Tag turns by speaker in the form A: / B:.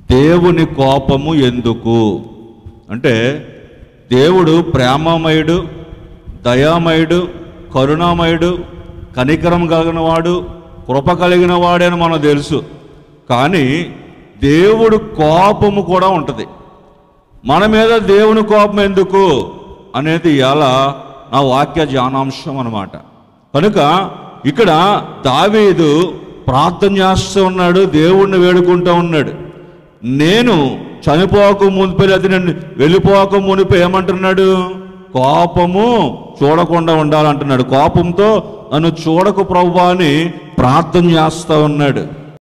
A: దేవుని కోపము ఎందుకు అంటే దేవుడు ప్రేమమయుడు దయామయుడు కరుణామయుడు కనికరం కలిగిన వాడు కృప కలిగిన వాడని మనకు తెలుసు కానీ దేవుడు కోపము కూడా ఉంటుంది మన మీద దేవుని కోపం ఎందుకు అనేది ఇలా నా వాక్య ధ్యానాంశం అన్నమాట కనుక ఇక్కడ దావీదు ప్రార్థన చేస్తూ ఉన్నాడు దేవుణ్ణి వేడుకుంటూ ఉన్నాడు నేను చనిపోక మునిపే అది నేను వెళ్ళిపోక మునిపే ఏమంటున్నాడు కోపము చూడకుండా ఉండాలంటున్నాడు కోపంతో నన్ను చూడకు ప్రభు అని ప్రార్థన చేస్తూ ఉన్నాడు